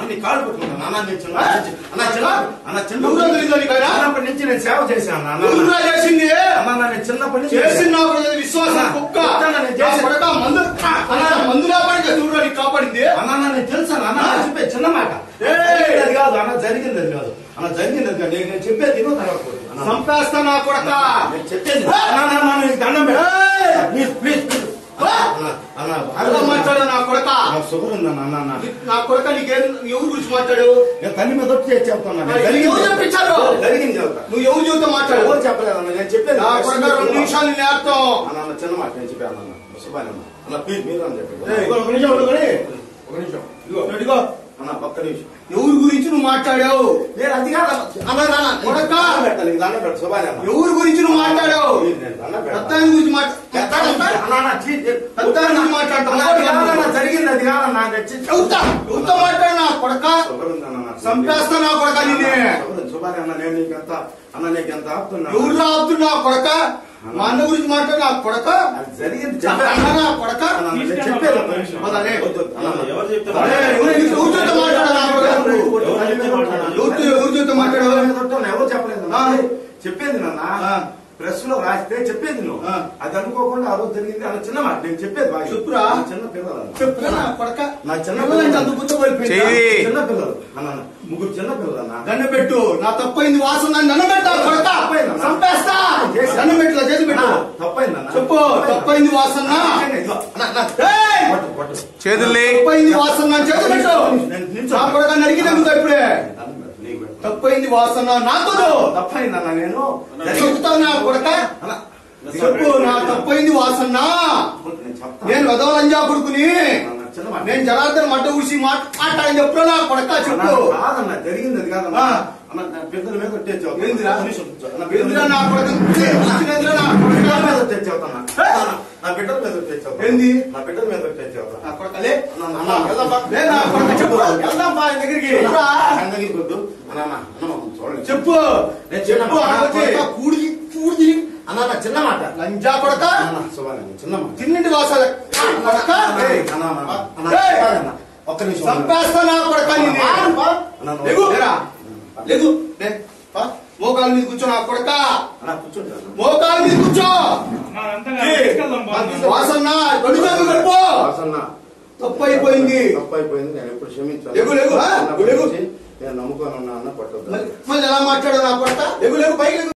నీ కాళ్ళు పట్టుకుంటాను అన్న నేను చిన్న ఆ? అన్న చిన్న అన్న చిన్న ఎవరో తెలియదు నీకు ఆయన? చిన్నప్పటి నుంచి నేను సేవ చేశాను అన్న ఎవరురా చేసింది అన్న నేను చిన్నప్పటి నుంచి చేసిన విశ్వాసం ఆ, కుక్క చెప్తాను నేను నా చేసిన- కొడక మందు అన్న మందు లేకపోతే ఎవరురా నీకు కాపాడింది అన్న అన్న నేను తెలుసాను అన్న ఆ? నేను చెప్పే చిన్న మాట ఏయ్! అది కాదు అన్న జరిగింది అది కాదు అన్న జరిగింది అది కాదు నేను నేను చెప్పేది తిను తర్వాత కొడు. అన్న, చంపేస్తా నా కొడక నేను చెప్పేది అన్న అన్న, అన్న నీకు దండం పెట్టు. Please please please. అన్న అన్న అర్థం బాగా మాట్లాడు నా కొడక నాకు షుగర్ ఉందన్న అన్న అన్న నా కొడక నీకేం ఎవరి గురించి మాట్లాడు నేను తల్లి మీద వచ్చి చేసి చెప్తున్నా నేను ఎవరు జరిగింది చెప్పించారు? జరిగింది చెప్తా నువ్వు ఎవరు జీవితం మాట్లాడు ఎవరు చెప్పలేదు అన్న నేను చెప్పేది నా కొడక రెండు నిమిషాలు నేర్తాం అన్న అన్న చిన్న మాట నేను చెప్పాను అన్న సుబ్బాని అన్న అన్న ప్లీజ్ మీరు అని చెప్పండి ఏయ్, ఒక నిమిషం ఉండుకొని. ఒక నిమిషం ఇదిగో ఇదిగో అన్న ఒక్క నిమిషం ఎవరి గురించి నువ్వు మాట్లాడావు నేను అది కాదు అన్న నాన్న కొడక దండం పెట్టాలి నీకు దండం పెట్టు సుబ్బాని అన్న ఎవరి గురించి నువ్వు మాట్లాడావు ప్లీజ్ నేను దండం పెడతా. పెద్దాని గురించి మాట్లాడు అన్న, అన్న, ప్లీజ్. పెద్దాని గురించి మాట్లాడతావు అన్న, అది కాదన్న, జరిగింది అది కాదన్న తెచ్చి చెబుతా చెబుతా మాట్లాడు నా కొడక షుగర్ ఉందన్న నాకు. చంపేస్తా నా కొడక నిన్నే షుగర్ ఉంది. సుబ్బాని అన్న నేను నీకు ఎంత అన్న నీకు ఎంత ఆపుతున్నా ఎవరు రావద్దు నా కొడక మా అన్న గురించి మాట్లాడు నా కొడక అది జరిగింది అన్న చెప్పాను. నా కొడక అన్న, నేను చెప్పేది ఒక్క నిమిషం. పదలే. వద్దు, వద్దు. అన్న, అన్న. ఎవరు చెప్తే అరే, ఎవరు నీకు ఎవరితో మాట్లాడు నా కొడక ఎవరితో ఎవరితో మాట్లాడు ఎవరు చెప్పలేదు ఆ. చెప్పేది నాన్న ఆ. ప్రెస్ లో రాస్తే చెప్పేది నువ్వు ఆ. అది అనుకోకుండా ఆ రోజు జరిగింది అన్న చిన్న మాట నేను చెప్పేది బాగా చెప్పురా. నా చిన్న పిల్లలు అన్న. చెప్పురా నా కొడక నా చిన్న ఎవరంటే అంత గుర్తుపడిపోయింది చెయ్యి. చిన్న పిల్లలు అన్న అన్న, ముగ్గురు చిన్న పిల్లలు అన్న దండ పెట్టు నా తప్పైంది వాసన దండ పెట్టా కొడక తప్పైందన్నా. చంపేస్తా దండ పెట్టు చేసి పెట్టు తప్పైంది అన్న చెప్పు తప్పైంది వాసన ఇదిగో, అన్న, అన్న. ఏయ్! పట్టు, పట్టు. చేతుల్ని తప్పైంది వాసన చేసి పెట్టు నేను నిల్చో. నా కొడక నరికి తగ్గుతా ఇప్పుడే దండం పెట్టు, నీకు పెట్టు. తప్పైంది వాసన నాకు తప్పైంది అన్న నేను చెప్తావు నా కొడక అన్న, చెప్పు నా తప్పైంది వాసన నేను చెప్తాను. నేను వదవలంజా కొడుకుని అన్న, చిన్న మాట. నేను జనార్దన్ మడ్డ ఊసి మాట్లాడని చెప్పురా నా కొడక చెప్పు అన్న, కాదన్న జరిగింది అది కాదన్న ఆ. అన్న నా పెద్దల మీద కొట్టేచ్చావు ఏందిరా? ఒక నిమిషం కూర్చో. నా పెద్దల ఎందురా మీద- నా కొడక వచ్చినదిరా నా బిడ్డల కొడక మీద వచ్చేచ్చావు అన్న. అన్న, నా బిడ్డల మీద వచ్చేచ్చావు ఏంది? నా బిడ్డల మీద వచ్చేచ్చావు నా కొడకలే అన్న, అన్న, వెళ్దాం బా. లే నా కొడక చెప్పు వెళ్దాం బా ఆయన దగ్గరికి రా. ఆయన దగ్గరికి వద్దు. అన్న, అన్న, అన్న, మాకు చూడండి. చెప్పు నేను చిన్న చెప్పు మాట. ఆడొచ్చి. కొడక, కూడి కూడి అన్న నా చిన్న మాట లంజా కొడక అన్న, సుబ్బారావు, చిన్న మాట తిన్నింటి వాసాల కొడక ఏయ్, అన్న, అన్న, అన్న, ఏయ్. అన్న, ఒక్క నిమిషం చంపేస్తా నా కొడక నిన్ను. అన్న, నువ్వు- లేగు. లేరా. లేగు. లే. పా. మోకాల మీద కూర్చో నా కొడక అన్న, కూర్చోండి మోకాల మీద కూర్చో వాసన్న రెండు చేతులు కలుపు వాసన్న తప్పు అయిపోయింది తప్పు అయిపోయింది నేను ఎప్పుడు క్షమించాను లేగు, లేగు, ఆ? చిన్నప్పటి లేగు. నుంచి నేను నమ్ముకొని ఉన్నా అన్న పట్టొద్దు మళ్ళీ ఎలా మాట్లాడావు నా కొడక లేగు లేగు పైకి లేగు